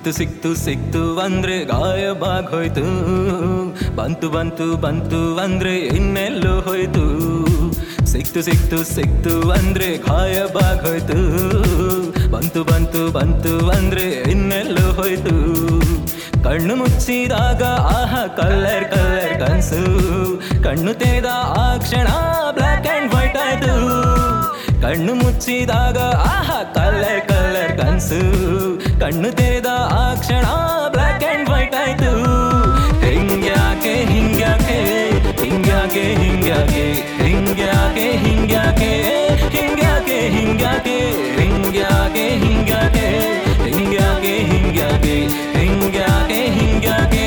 ಸಿಕ್ತು ಸಿಕ್ತು ಸಿಕ್ತು ಅಂದ್ರೆ ಗಾಯಬಾಗೋಯ್ತು ಬಂತು ಬಂತು ಬಂತು ಅಂದ್ರೆ ಇನ್ನೆಲ್ಲೋ ಹೋಯ್ತು ಸಿಕ್ತು ಸಿಕ್ತು ಸಿಕ್ತು ಅಂದ್ರೆ ಗಾಯಬಾಗೋಯ್ತು ಬಂತು ಬಂತು ಬಂತು ಅಂದ್ರೆ ಇನ್ನೆಲ್ಲೋ ಹೋಯ್ತು ಕಣ್ಣು ಮುಚ್ಚಿದಾಗ ಆಹ ಕಲ್ಲರ್ ಕಲ್ಲರ್ ಕನ್ಸು ಕಣ್ಣು ತೆರೆದ ಆ ಕ್ಷಣ ಬ್ಲ್ಯಾಕ್ ಅಂಡ್ ವೈಟ್ ಆಯ್ತು ಕಣ್ಣು ಮುಚ್ಚಿದಾಗ ಆಹ ಕಲ್ಲರ್ ಕಲ್ಲರ್ ಕನ್ಸು ಕಣ್ಣು ತೆರೆದ ಆ ಕ್ಷಣ ಬ್ಲ್ಯಾಕ್ ಅಂಡ್ ವೈಟ್ ಆಯ್ತು ಹಿಂಗ್ಯಾಕೆ ಹಿಂಗ್ಯಾಕೆ ಹಿಂಗ್ಯಾಕೆ ಹಿಂಗ್ಯಾಕೆ ಹಿಂಗ್ಯಾಕೆ ಹಿಂಗ್ಯಾಕೆ ಹಿಂಗ್ಯಾಕೆ ಹಿಂಗ್ಯಾಕೆ ಹಿಂಗ್ಯಾಕೆ ಹಿಂಗ್ಯಾಕೆ ಹಿಂಗ್ಯಾಕೆ ಹಿಂಗ್ಯಾಕೆ ಹಿಂಗ್ಯಾಕೆ ಹಿಂಗ್ಯಾಕೆ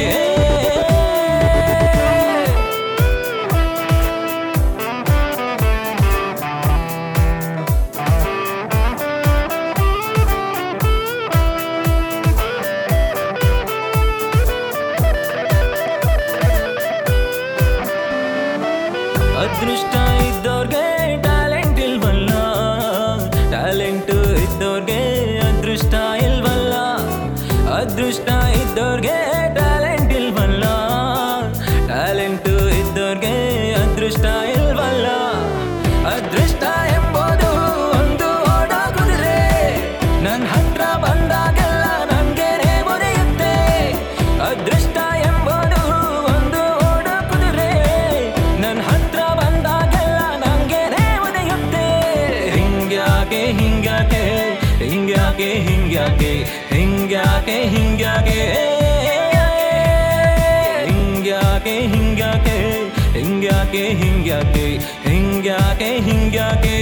ಅದೃಷ್ಟ ಇದ್ದೋರ್ಗೆ ಟ್ಯಾಲೆಂಟ್ ಇಲ್ವಲ್ಲ ಟ್ಯಾಲೆಂಟ್ ಇದ್ದೋರ್ಗೆ ಅದೃಷ್ಟ ಇಲ್ವಲ್ಲ ಅದೃಷ್ಟ ಇದ್ದೋರ್ಗೆ ಟ್ಯಾಲೆಂಟ್ ಇಲ್ವಲ್ಲ ಟ್ಯಾಲೆಂಟ್ ಇದ್ದೋರ್ಗೆ ಅದೃಷ್ಟ ಇಲ್ವಲ್ಲ ಅದೃಷ್ಟ ಎಂಬುದು ಒಂದು ಓಡ ಕುದುರೆ ನನ್ನ ಹತ್ರ ಬಂದಾಗೆಲ್ಲ ನನ್ಗೆನೆ ಬರೆಯುತ್ತೆ ಅದೃಷ್ಟ ಎಂಬುದು ಒಂದು ಓಡ ಕುದುರೆ ನನ್ನ ಹತ್ರ ಬಂದಾಗೆಲ್ಲ ನಂಗೆನೆ ಒದೆಯುತ್ತೆ ಹಿಂಗ್ಯಾಕೆ ಹಿಂಗ್ಯಾಕೆ ಹಿಂಗ್ಯಾಕೆ ಹಿಂಗ್ಯಾಕೆ ಹಿಂಗ್ಯಾಕೆ ಹಿಂಗ್ಯಾಕೆ ಹಿಂಗ್ಯಾಕೆ ಹಿಂಗ್ಯಾಕೆ ಹಿಂಗ್ಯಾಕೆ ಹಿಂಗ್ಯಾಕೆ ಹಿಂಗ್ಯಾಕೆ ಹಿಂಗ್ಯಾಕೆ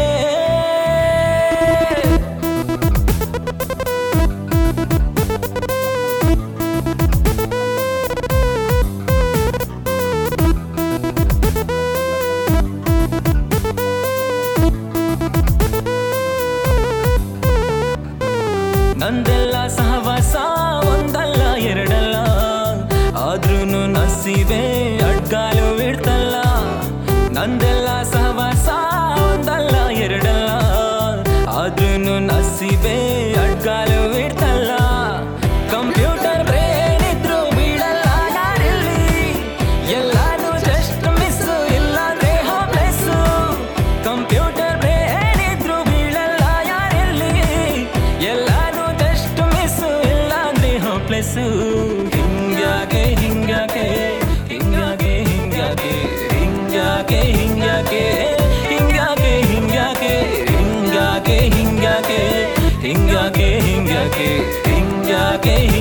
ನಂದೆಲ್ಲ ಸಹವಾಸ ಒಂದಲ್ಲ ಎರಡಲ್ಲ ಆದ್ರೂನು ನಸಿವೆ ಅಡ್ಗಾಲು ಇಡ್ತಲ್ಲ ನಂದೆಲ್ಲ ಸಹವಾಸ ಒಂದಲ್ಲ ಎರಡಲ್ಲ ಆದ್ರೂನು ನಸಿವೆ ಅಡ್ಗಾಲು ಇಡ್ತಲ್ಲ ಕಂಪ್ಯೂಟರ್ ಬ್ರೇನ್ ಇದ್ರು ಬೀಳಲ್ಲ ಯಾರಿಲ್ಲಿ ಎಲ್ಲಾನು ಜಸ್ಟ್ ಮಿಸ್ ಇಲ್ಲಾಂದ್ರೆ ಹೋಪ್ಲೆಸ್ ಕಂಪ್ಯೂಟರ್ ಬ್ರೇನ್ ಇದ್ರು ಬೀಳಲ್ಲ ಯಾರಿಲ್ಲಿ ಎಲ್ಲಾನು ಜಸ್ಟ್ ಮಿಸ್ ಇಲ್ಲಾಂದ್ರೆ ಹೋಪ್ಲೆಸ್ ಹಿಂಗ್ಯಾಕೆ ಹಿಂಗ್ಯಾಕೆ ಹಿಂಗ್ಯಾಕೆ ಹಿಂಗ್ಯಾಕೆ ಹಿಂಗ್ಯಾಕೆ ಹಿಂಗ್ಯಾಕೆ ಹಿಂಗ್ಯಾಕೆ ಹಿಂಗ್ಯಾಕೆ ಹಿಂಗ್ಯಾಕೆ ಹಿಂಗ್ಯಾಕೆ ಹಿಂಗ್ಯಾಕೆ ಹಿಂಗ್ಯಾಕೆ ಹಿಂಗ್ಯಾಕೆ